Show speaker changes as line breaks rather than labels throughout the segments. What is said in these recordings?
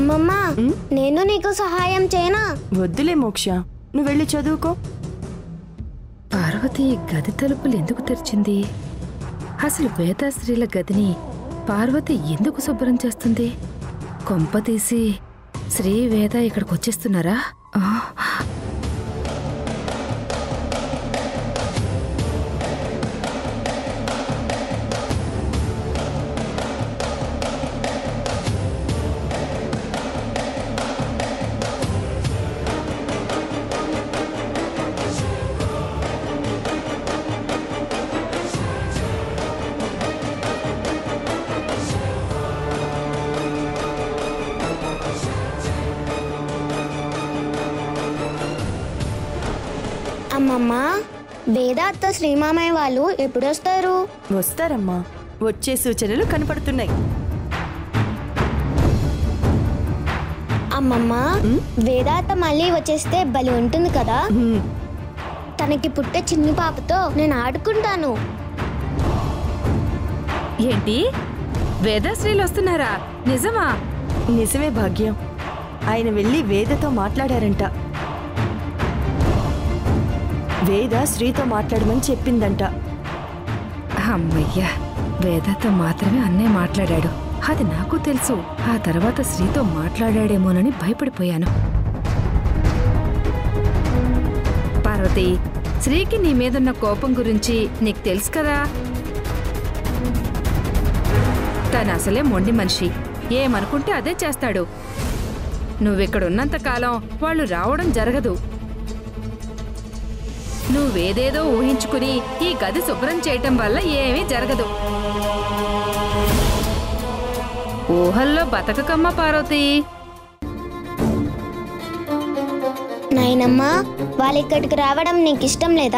అమ్మమ్మ నేను నీకు సహాయం చేయనా
వద్దులే మోక్ష నువ్వు వెళ్ళి చదువుకో
పార్వతి ఈ గది తలుపులు ఎందుకు తెరిచింది అసలు వేదాశ్రీల గదిని పార్వతి ఎందుకు శుభ్రం చేస్తుంది కొంప తీసి శ్రీ వేద ఇక్కడికి వచ్చేస్తున్నారా ఆ,
అమ్మమ్మ వేదాత్త శ్రీమామయ్య వాళ్ళు ఎప్పుడు వస్తారు
వస్తారమ్మా వచ్చే సూచనలు కనపడుతున్నాయి
అమ్మమ్మ వేదాత్త మళ్ళీ వచ్చేస్తే బలి ఉంటుంది కదా
హ్మ్,
తనకి పుట్టే చిన్ని పాపతో నేను ఆడుకుంటాను
ఏంటి వేదాశ్రీలు వస్తున్నారా నిజమా
నిజమే భాగ్యం ఆయన వెళ్ళి వేదతో మాట్లాడారంట వేద శ్రీతో మాట్లాడమని చెప్పిందంట
అమ్మయ్యా వేదతో మాత్రమే అన్నే మాట్లాడాడు అది నాకు తెలుసు ఆ తర్వాత శ్రీతో మాట్లాడాడేమోనని భయపడిపోయాను పార్వతి శ్రీకి నీ మీదున్న కోపం గురించి నీకు తెలుసు కదా తను అసలే మొండి మనిషి ఏమనుకుంటే అదే చేస్తాడు నువ్విక్కడున్నంత కాలం వాళ్ళు రావడం జరగదు నువ్వేదేదో ఊహించుకుని ఈ గది శుభ్రం చేయటం వల్ల ఏమీ జరగదు ఊహల్లో బతకకమ్మ పార్వతి
నాయనమ్మ వాళ్ళు ఇక్కడికి రావడం నీకు ఇష్టం లేదా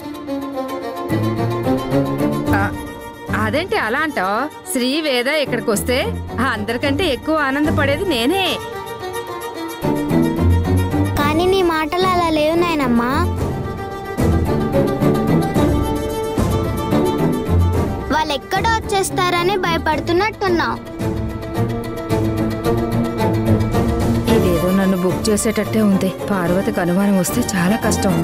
ఆ, అదేంటి అలా అంటావు శ్రీ వేద ఇక్కడికి వస్తే అందరికంటే ఎక్కువ ఆనందపడేది నేనే
కానీ నీ మాటలు అలా లేవు నాయనమ్మ వాళ్ళు ఎక్కడ వచ్చేస్తారని భయపడుతున్నట్టున్నావు
ఇదేదో నన్ను బుక్ చేసేటట్టే ఉంది పార్వతికి అనుమానం వస్తే చాలా కష్టం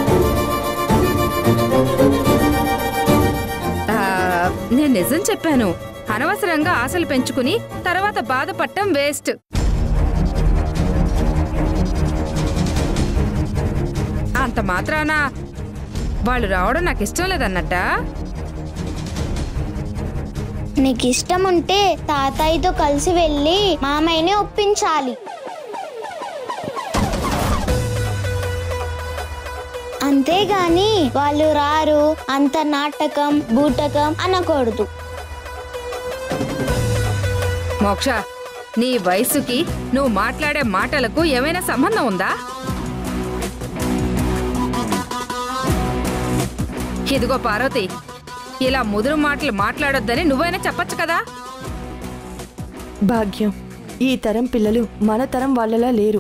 ఆ, నేను నిజం చెప్పాను అనవసరంగా ఆశలు పెంచుకుని తర్వాత బాధపడటం వేస్ట్ అంత మాత్రాన వాళ్ళు రావడం నాకు ఇష్టం లేదన్నట్టా
నీకు ఇష్టం ఉంటే తాతయ్యతో కలిసి వెళ్ళి మామయ్యని ఒప్పించాలి అంతేగాని వాళ్ళు రారు అంత నాటకం బూటకం అనకూడదు
మోక్ష నీ వయసుకి నువ్వు మాట్లాడే మాటలకు ఏమైనా సంబంధం ఉందా ఇదిగో పార్వతి ఇలా ముదురు మాటలు మాట్లాడొద్దని నువ్వైనా చెప్పొచ్చు కదా
భాగ్యం ఈ తరం పిల్లలు మన తరం వాళ్ళలా లేరు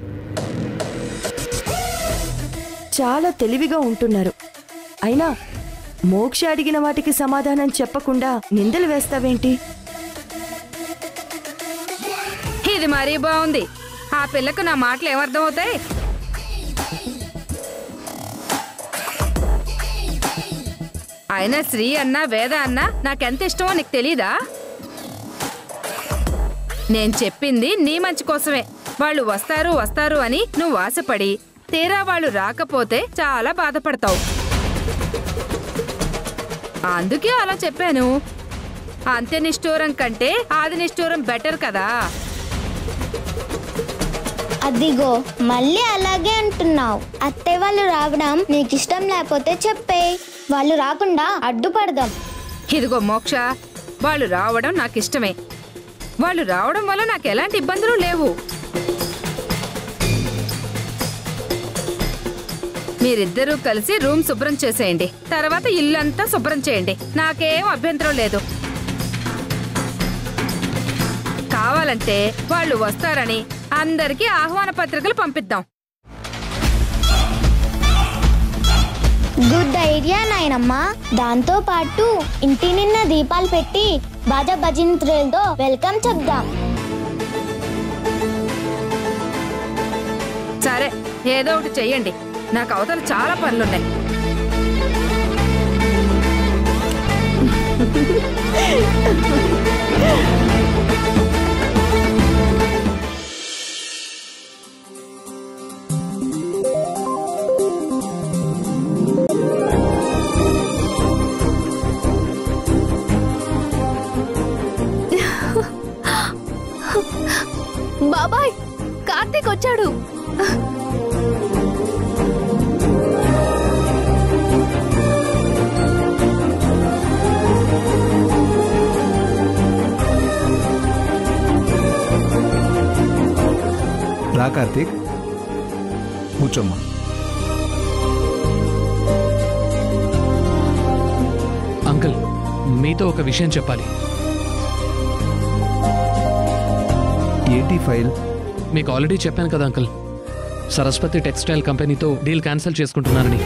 చాలా తెలివిగా ఉంటున్నారు అయినా మోక్ష అడిగిన వాటికి సమాధానం చెప్పకుండా నిందలు వేస్తావేంటి
ఇది మరీ బాగుంది ఆ పిల్లకు నా మాటలు ఏమర్థమవుతాయి అయినా శ్రీ అన్నా వేద అన్నా నాకెంత ఇష్టమో నీకు తెలీదా నేను చెప్పింది నీ మంచి కోసమే వాళ్ళు వస్తారు వస్తారు అని నువ్వు ఆశపడి తీరా వాళ్ళు రాకపోతే చాలా బాధపడతావు అందుకే అలా చెప్పాను అంత్య నిష్ఠూరం కంటే ఆది నిష్ఠూరం బెటర్ కదా
అదిగో మళ్ళీ అలాగే అంటున్నావు అత్తయ్య వాళ్ళు రావడం నీకు ఇష్టం లేకపోతే చెప్పే వాళ్ళు రాకుండా అడ్డుపడదాం
ఇదిగో మోక్ష వాళ్ళు రావడం నాకు ఇష్టమే వాళ్ళు రావడం వల్ల నాకు ఎలాంటి ఇబ్బందులు లేవు మీరిద్దరూ కలిసి రూమ్ శుభ్రం చేసేయండి తర్వాత ఇల్లంతా శుభ్రం చేయండి నాకేం అభ్యంతరం లేదు కావాలంటే వాళ్ళు వస్తారని అందరికీ ఆహ్వాన పత్రికలు పంపిద్దాం
గుడ్ ఐడియా నాయనమ్మా దాంతో పాటు ఇంటి నిన్న దీపాలు పెట్టి బాజా భజంత్రులతో వెల్కమ్ చెప్దాం
సరే ఏదో ఒకటి చెయ్యండి నాకు అవతల చాలా పనులున్నాయి
బాబాయ్ కార్తీక్ వచ్చాడు
రా కార్తీక్ కూర్చోమ్మా
అంకుల్ మీతో ఒక విషయం చెప్పాలి
ఏంటి ఫైల్
మీకు ఆల్రెడీ చెప్పాను కదా అంకుల్ సరస్వతి టెక్స్టైల్ కంపెనీతో డీల్ క్యాన్సిల్ చేసుకుంటున్నానని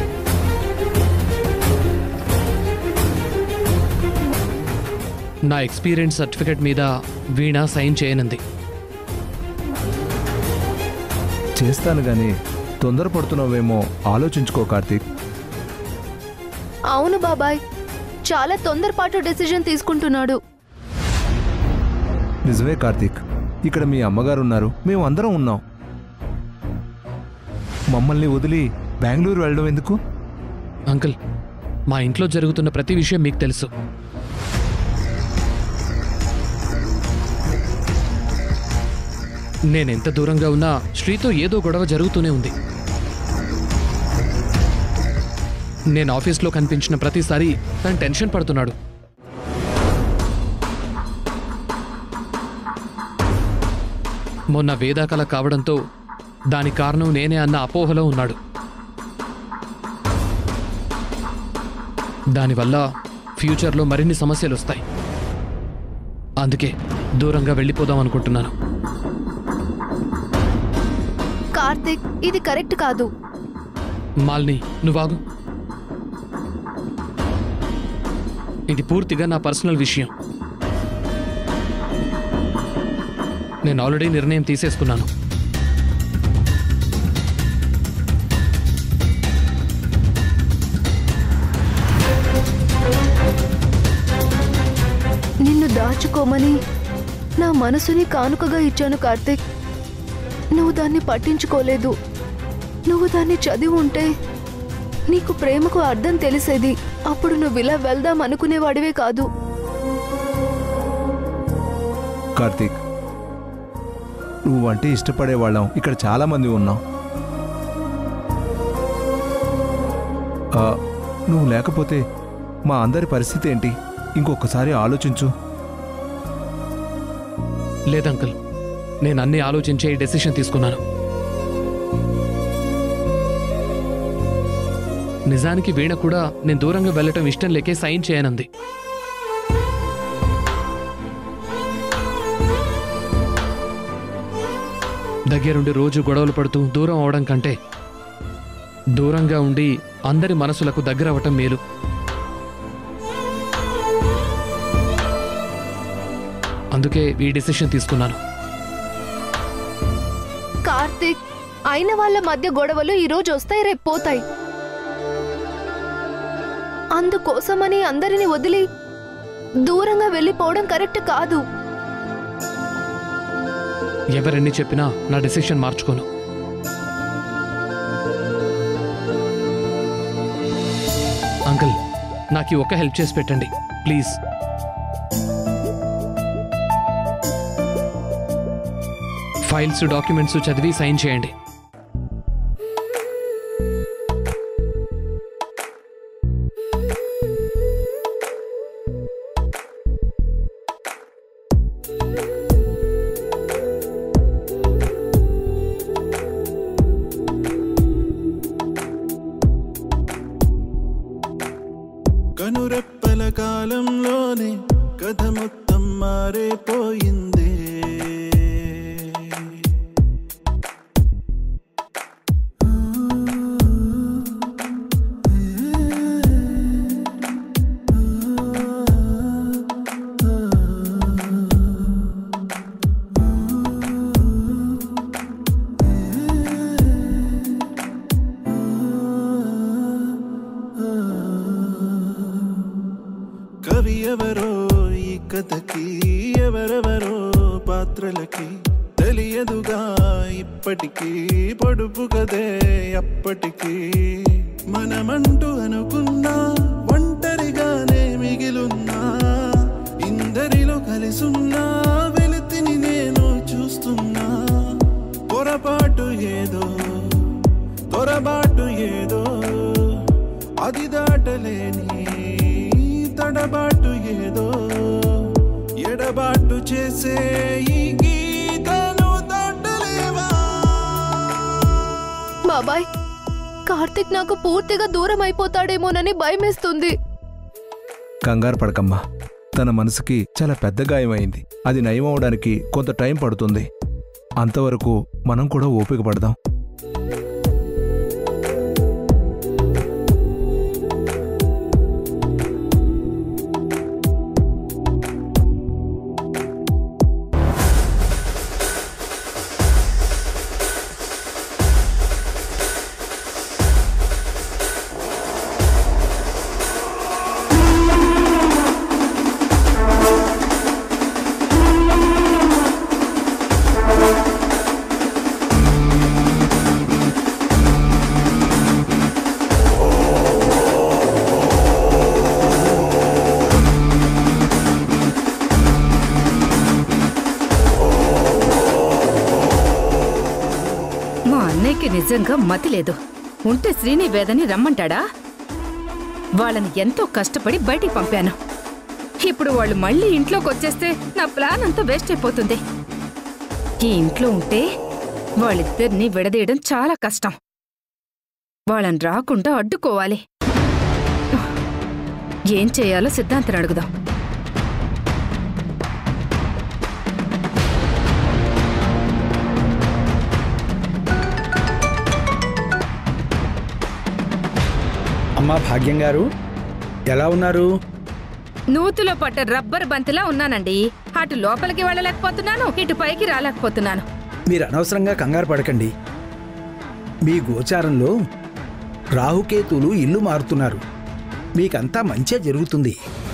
నా ఎక్స్పీరియన్స్ సర్టిఫికేట్ మీద వీణ సైన్ చేయనుంది
చేస్తాను గాని తొందరపడుతున్నావేమో ఆలోచించుకో కార్తీక్
అవును బాబాయ్ చాలా తొందరపాటు డెసిజన్ తీసుకుంటున్నాడు
నిజమే కార్తీక్ ఇక్కడ మీ అమ్మగారు ఉన్నారు మేము అందరం ఉన్నాం మమ్మల్ని వదిలి బెంగళూరు వెళ్ళడం ఎందుకు
అంకుల్ మా ఇంట్లో జరుగుతున్న ప్రతి విషయం మీకు తెలుసు నేనెంత దూరంగా ఉన్నా శ్రీతో ఏదో గొడవ జరుగుతూనే ఉంది నేను ఆఫీస్లో కనిపించిన ప్రతిసారి తను టెన్షన్ పడుతున్నాడు మొన్న వేదాకల కావడంతో దాని కారణం నేనే అన్న అపోహలో ఉన్నాడు దానివల్ల ఫ్యూచర్లో మరిన్ని సమస్యలు వస్తాయి అందుకే దూరంగా వెళ్ళిపోదాం అనుకుంటున్నాను
కార్తీక్ ఇది కరెక్ట్ కాదు
మాల్ని నువ్వాగు ఇది పూర్తిగా నా పర్సనల్ విషయం నేను ఆల్రెడీ నిర్ణయం తీసేసుకున్నాను
నిన్ను దాచుకోమని నా మనసుని కానుకగా ఇచ్చాను కార్తీక్ నువ్వు దాన్ని పట్టించుకోలేదు నువ్వు దాన్ని చదివి ఉంటే నీకు ప్రేమకు అర్థం తెలిసేది అప్పుడు నువ్వు ఇలా వెళ్దాం అనుకునేవాడివే కాదు
కార్తీక్ నువ్వంటే ఇష్టపడే వాళ్ళం ఇక్కడ చాలా మంది ఉన్నాం ఆ, నువ్వు లేకపోతే మా అందరి పరిస్థితి ఏంటి ఇంకొకసారి ఆలోచించు
లేదంకుల్ నేను అన్ని ఆలోచించే ఈ డెసిషన్ తీసుకున్నాను నిజానికి వీణ కూడా నేను దూరంగా వెళ్ళటం ఇష్టం లేకే సైన్ చేయనంది దగ్గరుండి రోజు గొడవలు పడుతూ దూరం అవడం కంటే దూరంగా ఉండి అందరి మనసులకు దగ్గర అవ్వటం మేలు అందుకే ఈ డెసిషన్ తీసుకున్నాను
కార్తీక్ అయిన వాళ్ళ మధ్య గొడవలు ఈ రోజు వస్తాయి రేపు పోతాయి అందుకోసమని అందరిని వదిలి దూరంగా వెళ్ళిపోవడం కరెక్ట్ కాదు
ఎవరెన్ని చెప్పినా నా డెసిషన్ మార్చుకోను అంకుల్ నాకు ఈ ఒక్క హెల్ప్ చేసి పెట్టండి ప్లీజ్ ఫైల్స్ డాక్యుమెంట్స్ చదివి సైన్ చేయండి
కనురెప్పల కాలంలోనే కథ మొత్తం మారిపోయిందే ఎవరో ఈ కథకి ఎవరెవరో పాత్రలకి తెలియదుగా ఇప్పటికీ పొడుపు కదే అప్పటికి మనమంటూ అనుకున్నా ఒంటరిగానే మిగిలున్నా ఇందరిలో కలిసున్నా వెలితిని నేను చూస్తున్నా పొరపాటు ఏదో తొరబాటు ఏదో అది దాటలేని తడబాటు ఏదో ఎడబాటు చేసే ఈ గీతను దాటలేవా
బాబాయ్ కార్తిక్ నాకు పూర్తిగా దూరం అయిపోతాడేమోనని భయమేస్తుంది
కంగారు పడకమ్మా తన మనసుకి చాలా పెద్ద గాయమైంది అది నయం అవడానికి కొంత టైం పడుతుంది అంతవరకు మనం కూడా ఓపిక పడదాం
మా అన్నయ్యకి నిజంగా మతి లేదు ఉంటే శ్రీని వేదని రమ్మంటాడా వాళ్ళని ఎంతో కష్టపడి బయటికి పంపాను ఇప్పుడు వాళ్ళు మళ్ళీ ఇంట్లోకి వచ్చేస్తే నా ప్లాన్ అంతా వేస్ట్ అయిపోతుంది ఈ ఇంట్లో ఉంటే వాళ్ళిద్దరిని విడదీయడం చాలా కష్టం వాళ్ళని రాకుండా అడ్డుకోవాలి ఏం చేయాలో సిద్ధాంతం అడుగుదాం
అమ్మా భాగ్యం గారు ఎలా ఉన్నారు
నూతులో పట్ట రబ్బర్ బంతిలా ఉన్నానండి అటు లోపలికి వెళ్ళలేకపోతున్నాను ఇటు పైకి రాలేకపోతున్నాను
మీరు అనవసరంగా కంగారు పడకండి మీ గోచారంలో రాహుకేతులు ఇల్లు మారుతున్నారు మీకంతా మంచే జరుగుతుంది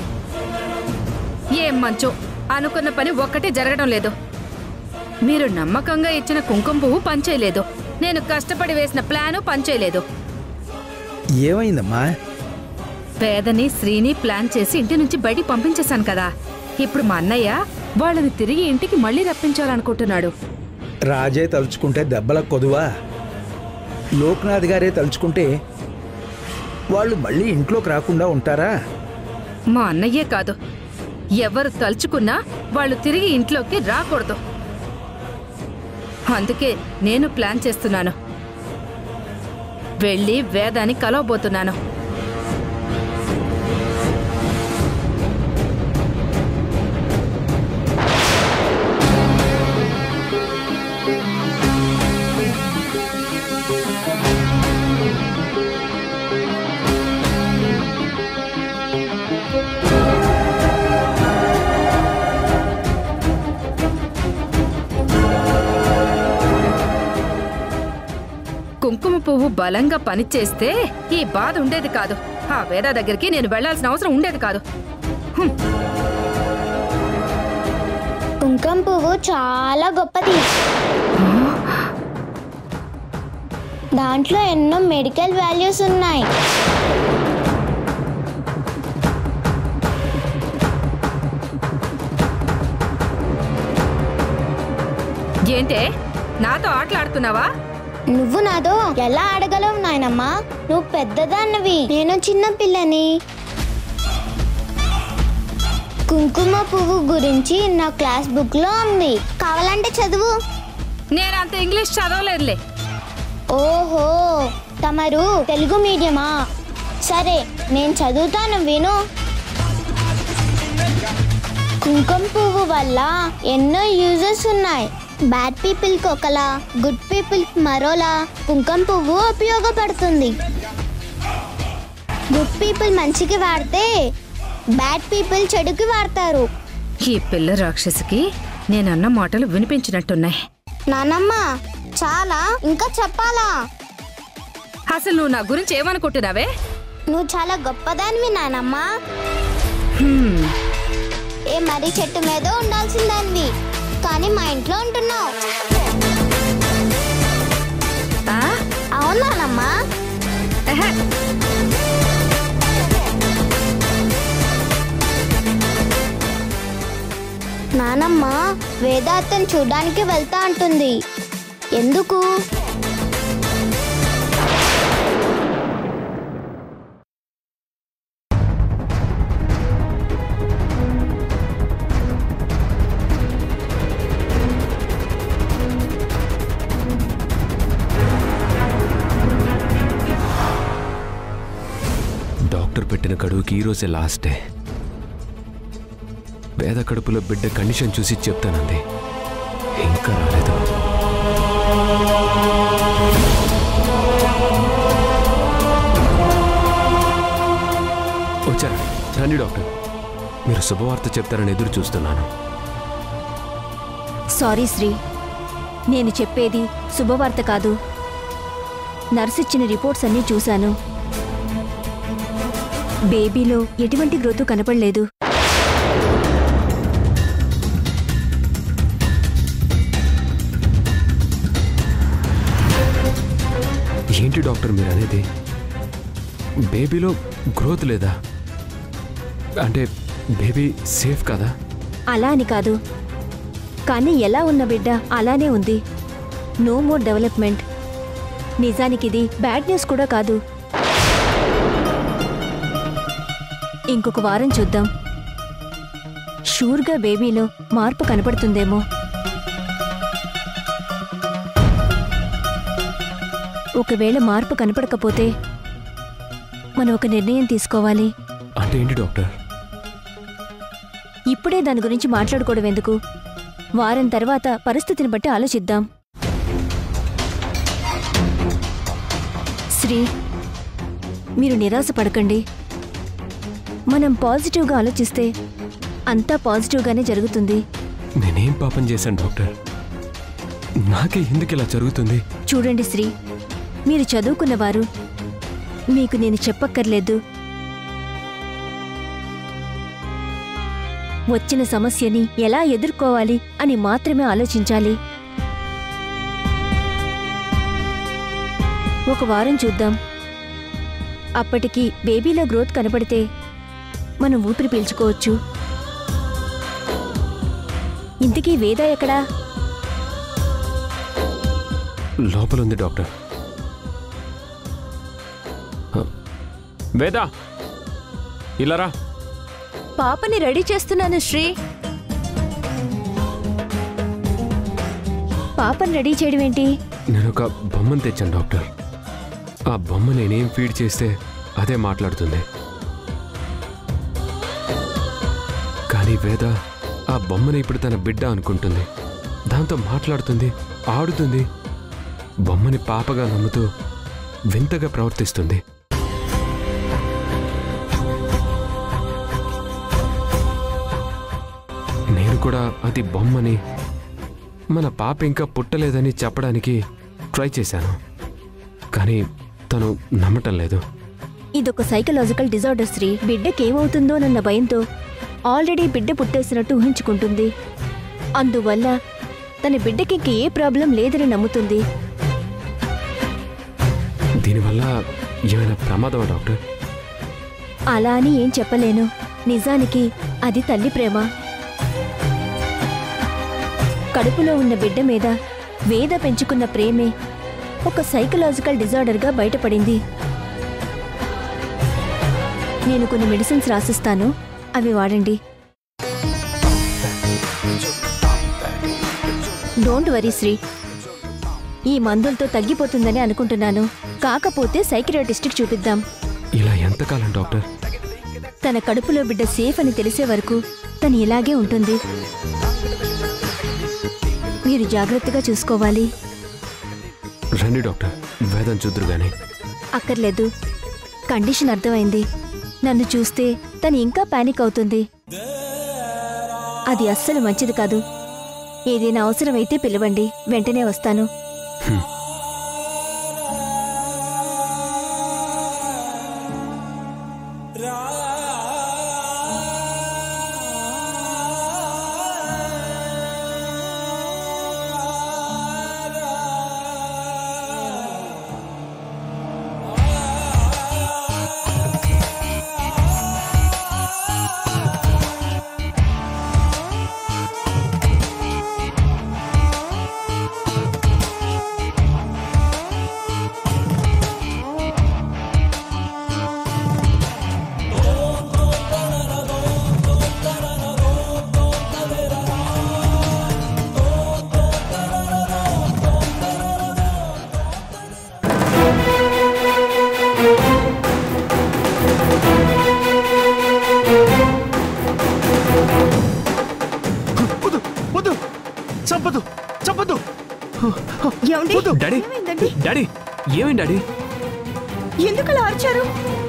ఏం మంచో అనుకున్న పని ఒక్కటే జరగడం లేదు మీరు నమ్మకంగా ఇచ్చిన కుంకుమ పువ్వు పనిచేయలేదు నేను కష్టపడి వేసిన ప్లాను పనిచేయలేదు
ఏమైందమ్మా
పేదని శ్రీని ప్లాన్ చేసి ఇంటి నుంచి బయటికి పంపించేశాను కదా ఇప్పుడు మా అన్నయ్య వాళ్ళని తిరిగి ఇంటికి మళ్ళీ రప్పించాలనుకుంటున్నాడు
రాజే తలుచుకుంటే దెబ్బల కొదువా లోక్నాథ్ గారే తలుచుకుంటే వాళ్ళు మళ్ళీ ఇంట్లోకి రాకుండా ఉంటారా
మా అన్నయ్యే కాదు ఎవరు తలుచుకున్నా వాళ్ళు తిరిగి ఇంట్లోకి రాకూడదు అందుకే నేను ప్లాన్ చేస్తున్నాను వెళ్ళి వేదాన్ని కలవబోతున్నాను కుంకుమ పువ్వు బలంగా పనిచేస్తే ఈ బాధ ఉండేది కాదు ఆ వేద దగ్గరికి నేను వెళ్లాల్సిన అవసరం ఉండేది కాదు
కుంకుమ పువ్వు చాలా గొప్పది దాంట్లో ఎన్నో మెడికల్ వాల్యూస్ ఉన్నాయి
ఏంటే నాతో ఆటలాడుతున్నావా
నువ్వు నాతో ఎలా అడగలవు నాయనమ్మా నువ్వు పెద్దదాన్నవి నేను చిన్న పిల్లని కుంకుమ పువ్వు గురించి నా క్లాస్ బుక్ లో ఉంది కావాలంటే చదువు
నేను అంత ఇంగ్లీష్ చదవలేదులే
ఓహో తమరు తెలుగు మీడియమా సరే నేను చదువుతాను విను కుంకుమ పువ్వు వల్ల ఎన్నో యూజెస్ ఉన్నాయి బ్యాడ్ పీపుల్కి ఒకలా గుడ్ పీపుల్కి మరోలా కుంకుమ పువ్వు ఉపయోగపడుతుంది గుడ్ పీపుల్ మంచికి వాడితే బ్యాడ్ పీపుల్ చెడుకి వాడతారు
ఈ పిల్ల రాక్షసికి నేనన్న మాటలు వినిపించినట్టున్నాయి
నానమ్మ చాలా ఇంకా చెప్పాలా
అసలు నువ్వు నా గురించి ఏమనుకుంటున్నావే
నువ్వు చాలా గొప్పదానివి నానమ్మ
హ్మ్,
ఏ మర్రి చెట్టు మీద ఉండాల్సిందానివి కానీ మా ఇంట్లో ఉంటున్నావు అవునానమ్మా నానమ్మ వేదాంతం చూడడానికి వెళ్తా అంటుంది ఎందుకు
డాక్టర్ పెట్టిన గడువుకి ఈరోజే లాస్ట్ డే పేద కడుపులో బిడ్డ కండిషన్ చూసి చెప్తానంది ఇంకా రాలేదు వచ్చారా రండి డాక్టర్ మీరు శుభవార్త చెప్తారని ఎదురు చూస్తున్నాను
సారీ శ్రీ నేను చెప్పేది శుభవార్త కాదు నర్స్ ఇచ్చిన రిపోర్ట్స్ అన్నీ చూశాను బేబీలో ఎటువంటి గ్రోత్ కనపడలేదు
ఏంటి డాక్టర్ మీరు అనేది బేబీలో గ్రోత్ లేదా అంటే బేబీ సేఫ్ కదా
అలా అని కాదు కానీ ఎలా ఉన్న బిడ్డ అలానే ఉంది నో మోర్ డెవలప్మెంట్ నిజానికిది బ్యాడ్ న్యూస్ కూడా కాదు ఇంకొక వారం చూద్దాం షూర్గా బేబీలో మార్పు కనపడుతుందేమో ఒకవేళ మార్పు కనపడకపోతే మనం ఒక నిర్ణయం తీసుకోవాలి
అంటే ఏంటి డాక్టర్
ఇప్పుడే దాని గురించి మాట్లాడుకోవడం ఎందుకు వారం తర్వాత పరిస్థితిని బట్టి ఆలోచిద్దాం శ్రీ మీరు నిరాశ పడకండి మనం పాజిటివ్గా ఆలోచిస్తే అంతా పాజిటివ్గానే జరుగుతుంది
నేనేం పాపం చేశాను డాక్టర్ నాకే ఎందుకు ఇలా జరుగుతుంది
చూడండి శ్రీ మీరు చదువుకున్నవారు మీకు నేను చెప్పక్కర్లేదు వచ్చిన సమస్యని ఎలా ఎదుర్కోవాలి అని మాత్రమే ఆలోచించాలి ఒక వారం చూద్దాం అప్పటికి బేబీలో గ్రోత్ కనపడితే మనం ఊపిరి పీల్చుకోవచ్చు ఇంతకీ వేద ఎక్కడా
లోపల ఉంది డాక్టర్ హ. వేదా ఇలా రా
పాపని రెడీ చేస్తున్నాను శ్రీ
పాపని రెడీ చేయడం ఏంటి
నేను ఒక బొమ్మను తెచ్చాను డాక్టర్ ఆ బొమ్మ నేనేం ఫీడ్ చేస్తే అదే మాట్లాడుతుంది కానీ వేద ఆ బొమ్మని ఇప్పుడు తన బిడ్డ అనుకుంటుంది దాంతో మాట్లాడుతుంది ఆడుతుంది బొమ్మని పాపగా నమ్ముతూ వింతగా ప్రవర్తిస్తుంది నేను కూడా అది బొమ్మని మన పాప ఇంకా పుట్టలేదని చెప్పడానికి ట్రై చేశాను కానీ తను నమ్మటం లేదు
ఇదొక సైకలాజికల్ డిజార్డర్ శ్రీ బిడ్డకేమవుతుందోనన్న భయంతో ఆల్రెడీ బిడ్డ పుట్టేసినట్టు ఊహించుకుంటుంది అందువల్ల తన బిడ్డకి ఇంక ఏ ప్రాబ్లం లేదని నమ్ముతుంది
దీనివల్ల ఏమైనా ప్రమాదమా డాక్టర్
అలా అని ఏం చెప్పలేను నిజానికి అది తల్లి ప్రేమ కడుపులో ఉన్న బిడ్డ మీద వేద పెంచుకున్న ప్రేమే ఒక సైకలాజికల్ డిజార్డర్గా బయటపడింది నేను కొన్ని మెడిసిన్స్ రాసిస్తాను అవి వాడండి డోంట్ వరీ శ్రీ ఈ మందులతో తగ్గిపోతుందని అనుకుంటున్నాను కాకపోతే సైకియాటిస్ట్కి చూపిద్దాం
ఇలా ఎంతకాలం డాక్టర్
తన కడుపులో బిడ్డ సేఫ్ అని తెలిసే వరకు తను ఇలాగే ఉంటుంది మీరు జాగ్రత్తగా చూసుకోవాలి
రండి డాక్టర్ వేదం చూద్దరు గాని
అక్కర్లేదు కండిషన్ అర్థమైంది నన్ను చూస్తే తను ఇంకా పానిక్ అవుతుంది అది అస్సలు మంచిది కాదు ఏదైనా అవసరమైతే పిలవండి వెంటనే వస్తాను
చంపదు చంపదు
డాడీ డాడీ ఏమైంది డాడీ
ఎందుకు అలా అరిచారు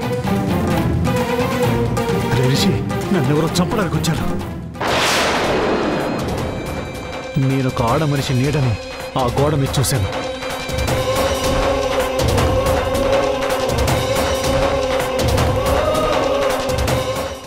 రే రిషి నన్నెవరో చంపడానికి వచ్చారు నేను ఒక ఆడ మనిషి నీడని ఆ గోడ మీద చూశాను